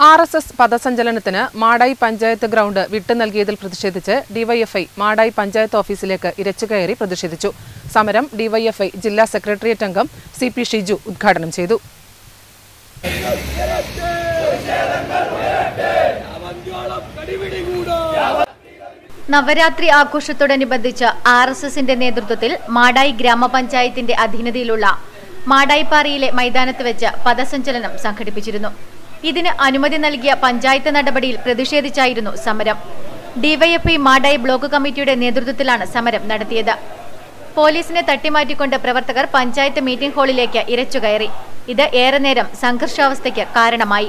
R S S പദസഞ്ചലനത്തിന് Madayi panchayat ground വിട്ടു നൽകിയതിൽ പ്രതിഷേധിച്ച് ഡിവൈഎഫ്ഐ മാടായി പഞ്ചായത്ത് ഓഫീസിലേക്ക് ഇരച്ചുകയറി പ്രതിഷേധിച്ചു സമരം ഡിവൈഎഫ്ഐ ജില്ലാ സെക്രട്ടേറിയറ്റ് അംഗം സി പി ഷിജു ഉദ്ഘാടനം ചെയ്തു നവരാത്രി ആഘോഷത്തോടനുബന്ധിച്ച് ആർ എസ് എസിന്റെ നേതൃത്വത്തിൽ മാടായി ഗ്രാമപഞ്ചായത്തിന്റെ അധീനതയിലുള്ള മാടായിപ്പാറയിലെ മൈതാനത്ത് വെച്ച് പദസഞ്ചലനം സംഘടിപ്പിച്ചിരുന്നു ഇതിന് അനുമതി നൽകിയ പഞ്ചായത്ത് നടപടിയിൽ പ്രതിഷേധിച്ചായിരുന്നു സമരം ഡിവൈഎഫ്ഐ മാടായി ബ്ലോക്ക് കമ്മിറ്റിയുടെ നേതൃത്വത്തിലാണ് സമരം നടത്തിയത് പോലീസിനെ തട്ടിമാറ്റിക്കൊണ്ട് പ്രവർത്തകർ പഞ്ചായത്ത് മീറ്റിംഗ് ഹാളിലേക്ക് ഇരച്ചുകയറി ഇത് ഏറെ നേരം സംഘർഷാവസ്ഥയ്ക്ക് കാരണമായി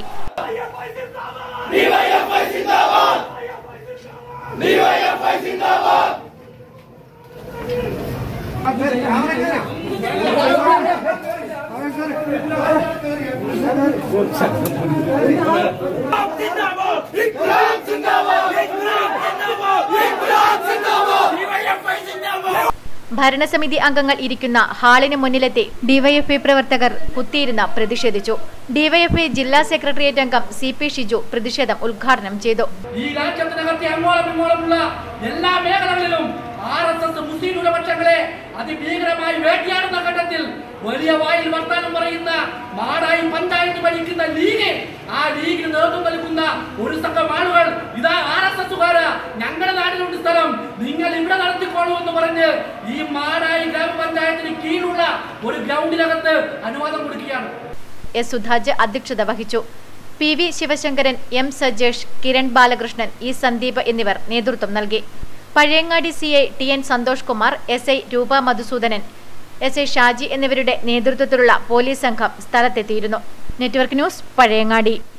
ഭരണസമിതി അംഗങ്ങൾ ഇരിക്കുന്ന ഹാളിന് മുന്നിലെത്തി ഡിവൈഎഫ്ഐ പ്രവർത്തകർ കുത്തിയിരുന്ന് പ്രതിഷേധിച്ചു ഡിവൈഎഫ്ഐ ജില്ലാ സെക്രട്ടേറിയറ്റ് അംഗം സി പി ഷിജു പ്രതിഷേധം ഉദ്ഘാടനം ചെയ്തു ഈ രാജ്യത്തിനകത്തെ അങ്ങോളം ഇങ്ങോളമുള്ള എല്ലാ മേഖലകളിലും ആർ എസ് എസ് മുസ്ലിം ന്യൂനപക്ഷങ്ങളെ അതിഭീകരമായി വേട്ടയാടുന്ന ഘട്ടത്തിൽ വലിയ വായിൽ വർത്താനം പറയുന്ന മാടായി പഞ്ചായത്ത് ഭരിക്കുന്ന ലീഗ് ആ ലീഗിന് നേതൃത്വം നൽകുന്ന ഒരു സംഘം ആളുകൾ ഇതാ ആർ എസ് എസുകാര് ഞങ്ങളുടെ നാട്ടിലുണ്ട് സ്ഥലം നിങ്ങൾ ഇവിടെ നടത്തിക്കോളൂ എന്ന് പറഞ്ഞ് ഈ മാടായി ഗ്രാമപഞ്ചായത്തിന് കീഴിലുള്ള ഒരു ഗ്രൗണ്ടിനകത്ത് അനുവാദം കൊടുക്കുകയാണ് എസ് സുധാജ് അധ്യക്ഷത വഹിച്ചു P V Sivasankaran M Sajesh Kiran Balakrishnan E Sandeep എന്നിവർ നേതൃത്വം നൽകി Pazhayangadi C I T N Santhosh Kumar S I Roopa Madhusoodanan S I Shaji എന്നിവരുടെ നേതൃത്വത്തിലുള്ള പോലീസ് സംഘം സ്ഥലത്തെത്തിയിരുന്നു നെറ്റ്വർക്ക് ന്യൂസ് പഴയങ്ങാടി